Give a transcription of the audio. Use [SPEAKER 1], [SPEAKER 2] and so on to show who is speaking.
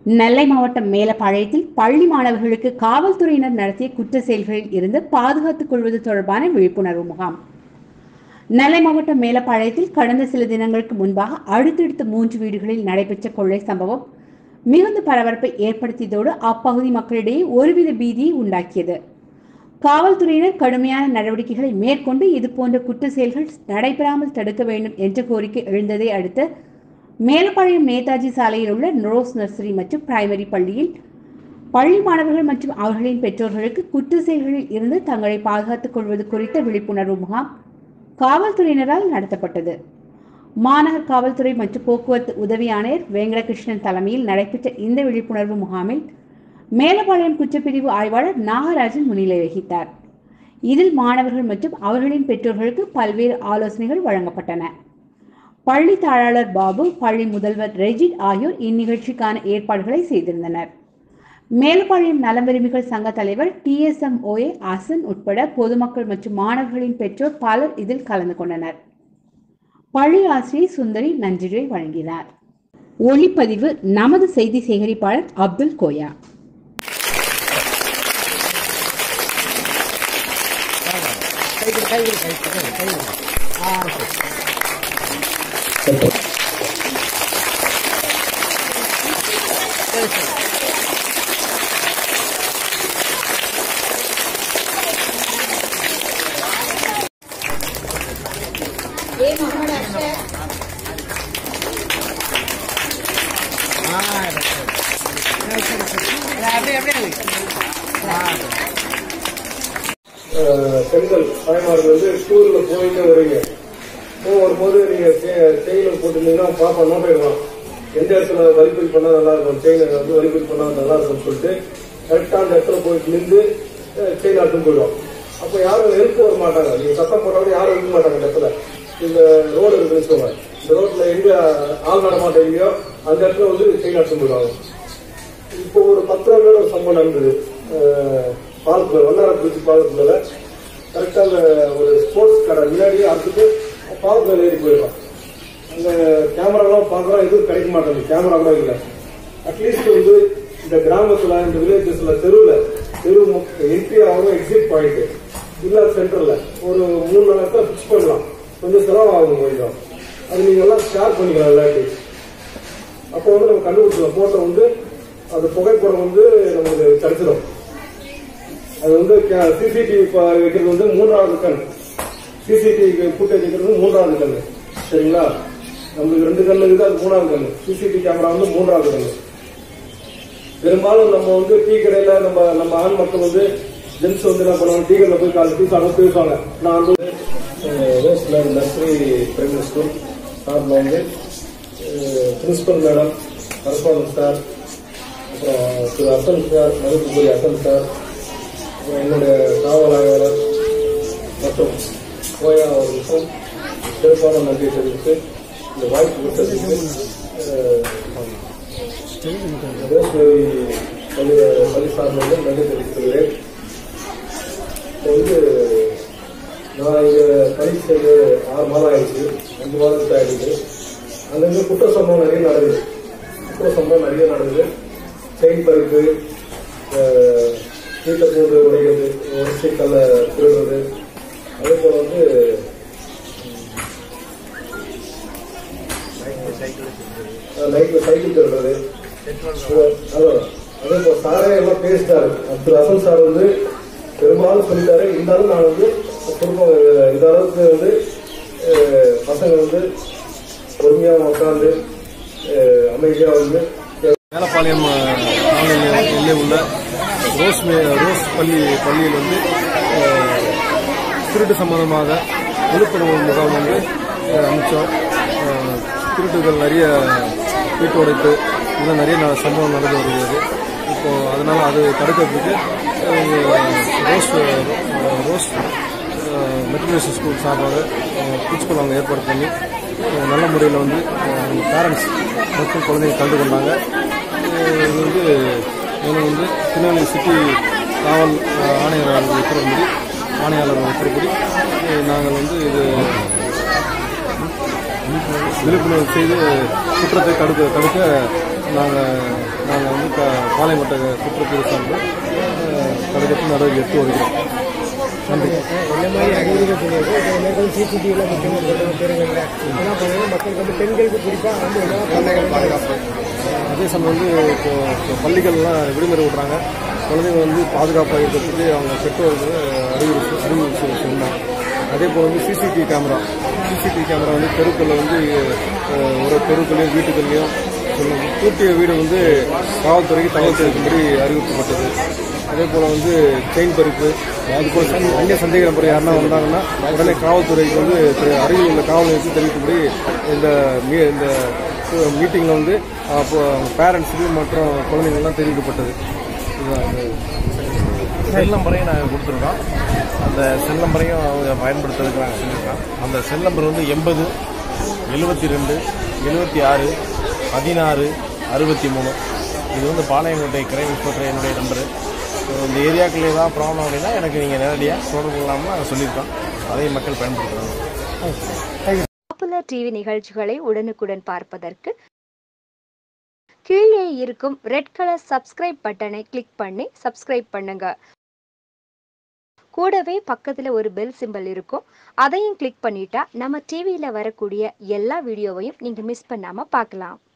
[SPEAKER 1] நெல்லை மாவட்டம் மேலப்பாளையத்தில் பள்ளி மாணவர்களுக்கு காவல்துறையினர் நடத்திய குற்ற செயல்களில் இருந்து பாதுகாத்துக் கொள்வது தொடர்பான விழிப்புணர்வு முகாம் நெல்லை மாவட்டம் மேலப்பாளையத்தில் கடந்த சில தினங்களுக்கு முன்பாக அடுத்தடுத்து மூன்று வீடுகளில் நடைபெற்ற கொள்ளை சம்பவம் மிகுந்த பரபரப்பை ஏற்படுத்தியதோடு அப்பகுதி மக்களிடையே ஒருவித பீதியை உண்டாக்கியது காவல்துறையினர் கடுமையான நடவடிக்கைகளை மேற்கொண்டு இதுபோன்ற குற்ற செயல்கள் நடைபெறாமல் தடுக்க வேண்டும் என்ற கோரிக்கை எழுந்ததை அடுத்து மேலப்பாளையம் நேதாஜி சாலையில் உள்ள ரோஸ் நர்சரி மற்றும் பிரைமரி பள்ளியில் பள்ளி மாணவர்கள் மற்றும் அவர்களின் பெற்றோர்களுக்கு குற்ற செயல்களில் இருந்து தங்களை பாதுகாத்துக் கொள்வது குறித்த விழிப்புணர்வு முகாம் காவல்துறையினரால் நடத்தப்பட்டது மாநகர் காவல்துறை மற்றும் போக்குவரத்து உதவி ஆணையர் வெங்கடகிருஷ்ணன் தலைமையில் நடைபெற்ற இந்த விழிப்புணர்வு முகாமில் மேலப்பாளையம் குற்றப்பிரிவு ஆய்வாளர் நாகராஜன் முன்னிலை வகித்தார் இதில் மாணவர்கள் மற்றும் அவர்களின் பெற்றோர்களுக்கு பல்வேறு ஆலோசனைகள் வழங்கப்பட்டன பள்ளி தாளாளர் பாபு பள்ளி முதல்வர் ரெஜிட் ஆகியோர் இந்நிகழ்ச்சிக்கான ஏற்பாடுகளை செய்திருந்தனர் மேலப்பாளையம் நலம் விரும்பிகள் சங்க தலைவர் T S M O A Asan உட்பட பொதுமக்கள் மற்றும் மாணவர்களின் பெற்றோர் பலர் இதில் கலந்து கொண்டனர் பள்ளி ஆசிரியர் சுந்தரி நன்றியை வழங்கினார் ஒளிப்பதிவு நமது செய்தி சேகரிப்பாளர் அப்துல் கோயா
[SPEAKER 2] அஹ் பெண்கள் தாய்மார்கள் வந்து ஸ்கூல்ல போயிட்டு வரீங்க போ வரும்போது நீங்க செயில போட்டுருந்தீங்கன்னா பாப்பா நோட்டிடலாம் எந்த இடத்துல வலிபில் பண்ணா நல்லா இருக்கும் செயினை வந்து வலிபில் பண்ணா நல்லா இருக்கும்னு சொல்லிட்டு கரெக்டா அந்த இடத்துல போயிட்டு நின்று செயின் அட்டும் போயிடும் அப்ப யாரும் ஹெல்ப் வர மாட்டாங்க நீங்க சத்தம் போட்டாலும் யாரும் இருக்க மாட்டாங்க இந்த இடத்துல இந்த ரோடு இருக்குன்னு சொல்லுவாங்க இந்த ரோட்ல எங்க ஆள் நடமாட்டம் இல்லையோ அந்த இடத்துல வந்து செயின் அட்டும் போயிடுவாங்க இப்போ ஒரு பத்து ரூபா ஒரு சம்பவம் நடந்தது பாலத்துல வல்லார பிரிட்ஜ் பாலத்துல கரெக்டா அந்த ஒரு ஸ்போர்ட்ஸ் கடை முன்னாடியே அறுத்துட்டு பாலத்துல ஏறி போயிடும் அந்த கேமராலாம் பார்க்கறோம் எதுவும் கிடைக்க மாட்டேங்குது கேமரா கூட இல்லை அட்லீஸ்ட் வந்து இந்த கிராமத்துல இந்த வில்லேஜஸ்ல தெருவுல தெரு என்ட்ரி ஆகும் எக்ஸிட் பாயிண்ட் இல்ல சென்டர்ல ஒரு மூணு நாலு இடத்துல பிக்ஸ் பண்ணலாம் கொஞ்சம் செலவாகும் கொஞ்சம் அது நீங்க எல்லாம் ஷேர் பண்ணிக்கலாம் இல்லாட்டி அப்போ வந்து நம்ம கண்டுபிடிச்சலாம் போட்டோ வந்து அந்த புகைப்படம் வந்து நமக்கு கிடைச்சிடும் அது வந்து சிசிடிவி வைக்கிறது வந்து மூன்றாவது கண் சிசிடிவி ஃபுட்டேஜ் வைக்கிறது மூன்றாவது கண் சரிங்களா நம்மளுக்கு ரெண்டு கண்ணு இருக்குது அது மூணாவது கண்ணு சிசிடிவி கேமரா வந்து மூன்றாவது கண்ணு பெரும்பாலும் நம்ம வந்து டீ கடையில நம்ம நம்ம ஆண் மக்கள் வந்து ஜென்ஸ் வந்து என்ன பண்ணுவாங்க டீ கடையில் போய் காலை டீ சாப்பிட பேசுவாங்க நான் வந்து ரோஸ்ல நர்சரி பிரைமரி ஸ்கூல் சார்பில் வந்து பிரின்சிபல் மேடம் கரஸ்பாண்டன்ட் சார் அப்புறம் திரு அசன் சார் மதிப்புக்குரிய அசன் சார் அப்புறம் என்னுடைய காவல் ஆய்வாளர் மற்றும் கோயா அவர்களுக்கும் சிறப்பான நன்றி தெரிவித்து இந்த வாய்ப்பு கொடுத்ததுக்கு ரோஸ்மேரி பள்ளி பள்ளி சார்பில் நன்றி தெரிவித்துள்ளேன் இப்போ வந்து நான் இங்கே பணி செய்து ஆறு மாதம் ஆயிடுச்சு அஞ்சு மாதத்துக்கு ஆயிடுச்சு அங்கங்கே குற்ற சம்பவம் நிறைய நடக்குது குற்ற சம்பவம் நிறைய நடக்குது செயின் பறிப்பு வீட்டை போட்டு உடைக்கிறது உடச்சி கல்ல திருடுறது அதே போல வந்து நைட்ல சைக்கிள் திருடுறது அதான் அதே போல சாரே எல்லாம் பேசிட்டாரு திரு அசல் சார் வந்து பெரும்பாலும் சொல்லிட்டாரு இருந்தாலும் நான் வந்து குடும்பம் இந்த அளவுக்கு வந்து பசங்க வந்து பொறுமையா உட்காந்து அமைதியா வந்து
[SPEAKER 3] மேலப்பாளையம் காவல் எல்லை உள்ள ரோஸ் மே- ரோஸ் பள்ளி பள்ளியில் வந்து அஹ், திருட்டு சம்பந்தமாக விழிப்புணர்வு முகாம் வந்து அஹ், அமைச்சோம் அஹ், திருட்டுகள் நிறைய வீட்டு உடைப்பு இதெல்லாம் நிறைய ந- சம்பவம் நடந்து வருகிறது இப்போ அதனால அது தடுக்கிறதுக்கு அஹ், ரோஸ் அஹ், ரோஸ் மெட்ரிகுலேஷன் ஸ்கூல் சார்பாக பிரின்சிபல் அவங்க ஏற்பாடு பண்ணி அஹ், நல்ல முறையில் வந்து பேரண்ட்ஸ் மற்றும் குழந்தைங்க கலந்து கொண்டாங்க அஹ், இது வந்து மேலும் வந்து திருநெல்வேலி சிட்டி காவல் அஹ், ஆணையர் அவர்கள் உத்தரவுப்படி ஆணையாளர் உத்தரவுப்படி அஹ், நாங்கள் வந்து இது விழிப்புணர்வு செய்து குற்றத்தை தடுக்க தடுக்க நாங்கள் நாங்கள் வந்து பாளையங்கோட்டை குற்றப்பிரிவு சார்ந்து அஹ், கடைக்கட்டு நடவடிக்கை எடுத்து வருகிறோம் நன்றி
[SPEAKER 4] என்ன மாதிரி அறிவுரைகள் சொல்லியிருக்கு இப்போ எல்லாருக்கும் சிசிடிவியில் முக்கியமாக சொல்லுவாங்க தெருங்களில் என்ன பண்ணுறது மக்களுக்கு வந்து பெண்களுக்கு குறிப்பாக வந்து என்ன குழந்தைகள் பாதுகாப்பு
[SPEAKER 3] அதே சமயம் வந்து இப்போ இப்போ பள்ளிகள்லாம் விடுமுறை விடுறாங்க குழந்தைங்க வந்து பாதுகாப்பாக இருக்கிறதுக்கு அவங்க பெற்றோர்கள் அறிவுறுத்தி அறிவுறுத்தி சொன்னாங்க அதே போல் வந்து சிசிடிவி கேமரா சிசிடிவி கேமரா வந்து தெருக்களில் வந்து அஹ், ஒரு தெருக்கள்லையும் வீட்டுகள்லையும் சொல்லுங்க பூட்டிய வீடு வந்து காவல்துறைக்கு தகவல் தெரிவிக்கும்படி அறிவுறுத்தப்பட்டது அதே போல் வந்து செயின் பறிப்பு அது போல் சந்த- அந்நிய சந்தேக நபர் யாருன்னா வந்தாங்கன்னா உடனே காவல்துறைக்கு வந்து திரு- அருகில் உள்ள காவல் நிலையத்தில் தெரிவிக்கும்படி இந்த மீ- இந்த மீட்டிங்கில் வந்து அப்போ பேரண்ட்ஸுக்கு மற்றும் குழந்தைங்கள்லாம் தெரிவிக்கப்பட்டது இதுதான் இது.
[SPEAKER 5] செல் நம்பரையும் நாங்கள் கொடுத்துருக்கோம் அந்த செல் நம்பரையும் அவங்க பயன்படுத்துறதுக்கு நாங்கள் சொல்லியிருக்கோம் அந்த செல் நம்பர் வந்து எண்பது எழுபத்தி ரெண்டு எழுபத்தி ஆறு பதினாறு அறுபத்தி மூணு இது வந்து பாளையங்கோட்டை கிரைம் இன்ஸ்பெக்டர் என்னுடைய நம்பரு ஸோ இந்த ஏரியாக்கள் ஏதாவது ப்ராப்ளம் அப்படின்னா எனக்கு நீங்கள் நேரடியாக தொடர்பு கொள்ளாமல் நாங்கள் சொல்லியிருக்கோம் அதையும் மக்கள் பயன்படுத்துகிறாங்க
[SPEAKER 6] பாப்புலர் டிவி நிகழ்ச்சிகளை உடனுக்குடன் பார்ப்பதற்கு கீழே இருக்கும் ரெட் கலர் சப்ஸ்கிரைப் பட்டனை கிளிக் பண்ணி சப்ஸ்கிரைப் பண்ணுங்க கூடவே பக்கத்துல ஒரு பெல் சிம்பல் இருக்கும் அதையும் கிளிக் பண்ணிட்டா நம்ம டிவியில வரக்கூடிய எல்லா வீடியோவையும் நீங்க மிஸ் பண்ணாம பார்க்கலாம்